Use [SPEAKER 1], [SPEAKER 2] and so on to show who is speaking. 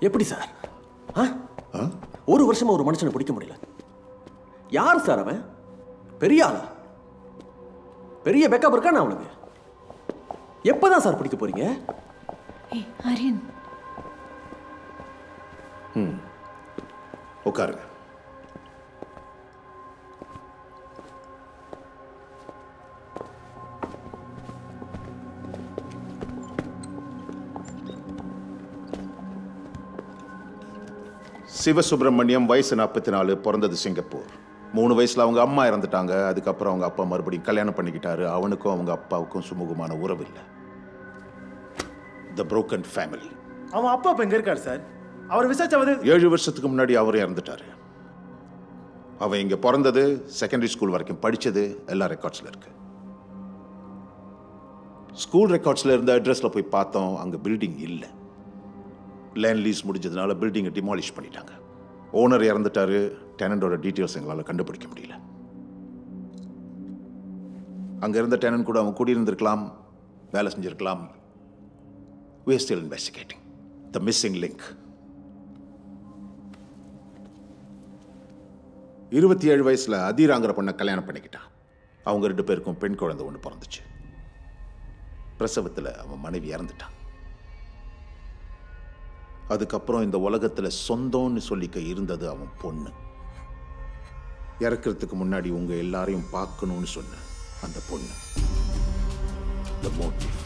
[SPEAKER 1] எப்படி சார் ஆ? ஒரு வருஷமா ஒரு மனுஷனை பிடிக்க முடியல யார் சார் அவன் பெரிய ஆளா பெரிய பேக்கப் இருக்கான அவனுக்கு எப்பதான் சார் பிடிக்க போறீங்க
[SPEAKER 2] ஏய் ஆரியன்
[SPEAKER 3] உட்காருங்க சிவசுப்பிரமணியம் வயசு நாற்பத்தி நாலு பிறந்தது சிங்கப்பூர் மூணு வயசுல அவங்க அம்மா இறந்துட்டாங்க அதுக்கப்புறம் அவங்க அப்பா மறுபடியும் கல்யாணம் பண்ணிக்கிட்டாரு அவனுக்கும் அவங்க அப்பாவுக்கும் சுமூகமான உறவு இல்லை த broken ஃபேமிலி
[SPEAKER 4] அவன் அப்பா இப்ப எங்க இருக்காரு சார் அவர் விசாரிச்சாவது
[SPEAKER 3] ஏழு வருஷத்துக்கு முன்னாடி அவரும் இறந்துட்டாரு அவன் இங்க பிறந்தது செகண்டரி ஸ்கூல் வரைக்கும் படிச்சது எல்லா ரெக்கார்ட்ஸ்ல இருக்கு ஸ்கூல் ரெக்கார்ட்ஸ்ல இருந்த அட்ரஸ்ல போய் பார்த்தோம் அங்க பில்டிங் இல்லை லேண்ட் லீஸ் முடிஞ்சதுனால பில்டிங்கை டிமாலிஷ் பண்ணிட்டாங்க ஓனர் இறந்துட்டாரு டெனண்டோட டீட்டெயில்ஸ் எங்களால் கண்டுபிடிக்க முடியல அங்க இருந்த டெனன் கூட அவன் குடியிருந்திருக்கலாம் வேலை செஞ்சிருக்கலாம் we are still investigating the missing link இருபத்தி ஏழு வயசுல அதீராங்கிற பொண்ணை கல்யாணம் பண்ணிக்கிட்டான் அவங்க ரெண்டு பேருக்கும் பெண் குழந்தை ஒன்று பிறந்துச்சு பிரசவத்தில் அவன் மனைவி இறந்துட்டான் அதுக்கப்புறம் இந்த உலகத்துல சொந்தம்னு சொல்லிக்க இருந்தது அவன் பொண்ணு இறக்கிறதுக்கு முன்னாடி உங்க எல்லாரையும் பார்க்கணும்னு சொன்ன அந்த பொண்ணு the motive